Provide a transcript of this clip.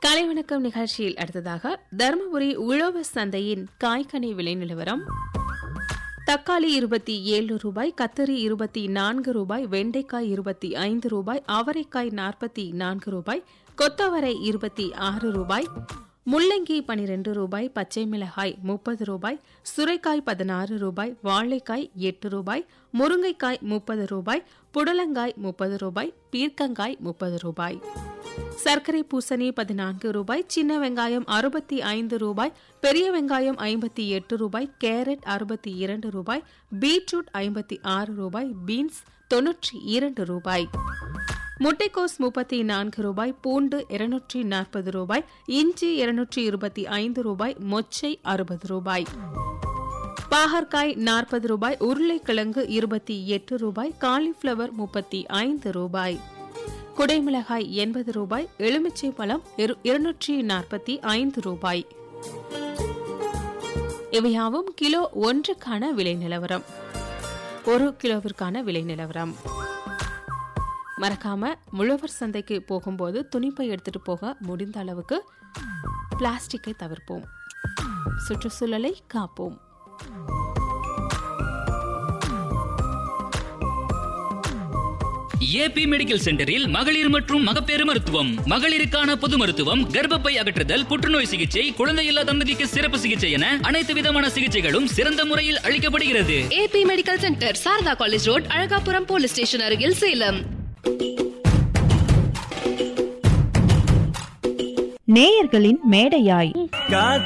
காலை வணக்கம் நிகழ்ச்சியில் அடுத்ததாக தருமபுரி உழவு சந்தையின் காய்கனி விலை நிலவரம் தக்காளி இருபத்தி ஏழு ரூபாய் கத்தரி இருபத்தி நான்கு ரூபாய் வெண்டைக்காய் இருபத்தி ஐந்து ரூபாய் அவரைக்காய் நாற்பத்தி நான்கு ரூபாய் கொத்தவரை இருபத்தி ஆறு ரூபாய் முள்ளங்கி பனிரெண்டு ரூபாய் பச்சை மிளகாய் முப்பது ரூபாய் சுரைக்காய் பதினாறு ரூபாய் வாழைக்காய் எட்டு ரூபாய் முருங்கைக்காய் முப்பது ரூபாய் புடலங்காய் முப்பது ரூபாய் பீர்க்கங்காய் முப்பது ரூபாய் சர்க்கரை பூசணி பதினான்கு ரூபாய் சின்ன வெங்காயம் அறுபத்தி ஐந்து ரூபாய் பெரிய வெங்காயம் ஐம்பத்தி எட்டு ரூபாய் கேரட் அறுபத்தி இரண்டு ரூபாய் பீட்ரூட் ஐம்பத்தி ஆறு ரூபாய் பீன்ஸ் தொன்னூற்றி இரண்டு ரூபாய் முட்டைக்கோஸ் முப்பத்தி நான்கு ரூபாய் பூண்டு இருநூற்றி நாற்பது ரூபாய் இஞ்சி இருநூற்றி இருபத்தி ஐந்து ரூபாய் மொச்சை அறுபது ரூபாய் பாகற்காய் நாற்பது ரூபாய் உருளைக்கிழங்கு இருபத்தி எட்டு ரூபாய் காலிஃபிளவர் முப்பத்தி ஐந்து ரூபாய் குடைமிளகாய் எண்பது ரூபாய் எலுமிச்சை பழம் இருநூற்றி நாற்பத்தி ஐந்து ரூபாய் இவையாவும் கிலோ ஒன்றுக்கான விலை நிலவரம் ஒரு கிலோவிற்கான விலை நிலவரம் மறக்காம முழவர் சந்தைக்கு போகும்போது துணிப்பை எடுத்துட்டு போக முடிந்த அளவுக்கு பிளாஸ்டிக்கை தவிர்ப்போம் சுற்றுச்சூழலை காப்போம் ஏபி மெடிக்கல் சென்டரில் மகளிர் மற்றும் மகப்பேறு மருத்துவம் மகளிருக்கான பொது மருத்துவம் கர்ப்பப்பை அகற்றுதல் புற்றுநோய் சிகிச்சை குழந்தையில்லா தம்பதிக்கு சிறப்பு சிகிச்சை என அனைத்து விதமான சிகிச்சைகளும் சிறந்த முறையில் அளிக்கப்படுகிறது AB medical centre Sarada college road Alagapuram police station அருகில் சேலம் நேயர்களின் மேடையாய்